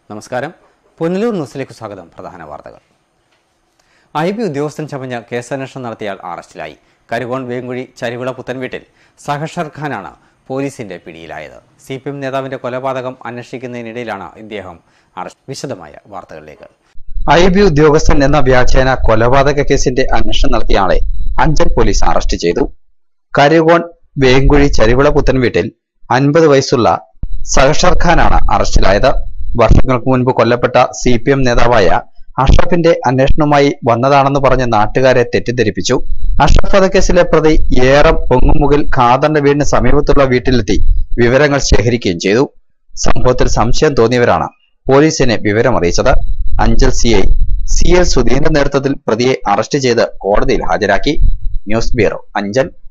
നമസ്കാരം പുനലൂർ ന്യൂസിലേക്ക് സ്വാഗതം പ്രധാന വാർത്തകൾ ഐ ബി ഉദ്യോഗസ്ഥൻ ചമഞ്ഞ കേസന്വേഷണം നടത്തിയാൽ അറസ്റ്റിലായി കരുകോൺ വേങ്കുഴി ചരിവിള പുത്തൻവീട്ടിൽ സഹഷർ ഖാനാണ് പോലീസിന്റെ പിടിയിലായത് സി പി എം നേതാവിന്റെ കൊലപാതകം അന്വേഷിക്കുന്നതിനിടയിലാണ് ഇദ്ദേഹം അറസ്റ്റ് വിശദമായ വാർത്തകളിലേക്ക് ഐ ബി ഉദ്യോഗസ്ഥൻ എന്ന വ്യാഖ്യാന കൊലപാതക കേസിന്റെ അന്വേഷണം നടത്തിയ ആളെ അഞ്ചൽ പോലീസ് അറസ്റ്റ് ചെയ്തു കരുകോൺ വേങ്കുഴി ചരിവിള പുത്തൻ വീട്ടിൽ അൻപത് വയസ്സുള്ള സഹഷർ ഖാനാണ് അറസ്റ്റിലായത് വർഷങ്ങൾക്ക് മുൻപ് കൊല്ലപ്പെട്ട സി പി എം നേതാവായ അഷ്റഫിന്റെ അന്വേഷണവുമായി വന്നതാണെന്ന് പറഞ്ഞ് നാട്ടുകാരെ തെറ്റിദ്ധരിപ്പിച്ചു അഷ്റഫ് വധക്കേസിലെ പ്രതി ഏറം പൊങ്ങുമുകിൽ ഖാദറിന്റെ വീടിന് സമീപത്തുള്ള വീട്ടിലെത്തി വിവരങ്ങൾ ശേഖരിക്കുകയും ചെയ്തു സംഭവത്തിൽ സംശയം തോന്നിയവരാണ് പോലീസിനെ വിവരമറിയിച്ചത് Anchal C I C L സുധീന്റെ നേതൃത്വത്തിൽ പ്രതിയെ അറസ്റ്റ് ചെയ്ത് കോടതിയിൽ ഹാജരാക്കി ന്യൂസ് ബ്യൂറോ അഞ്ചൽ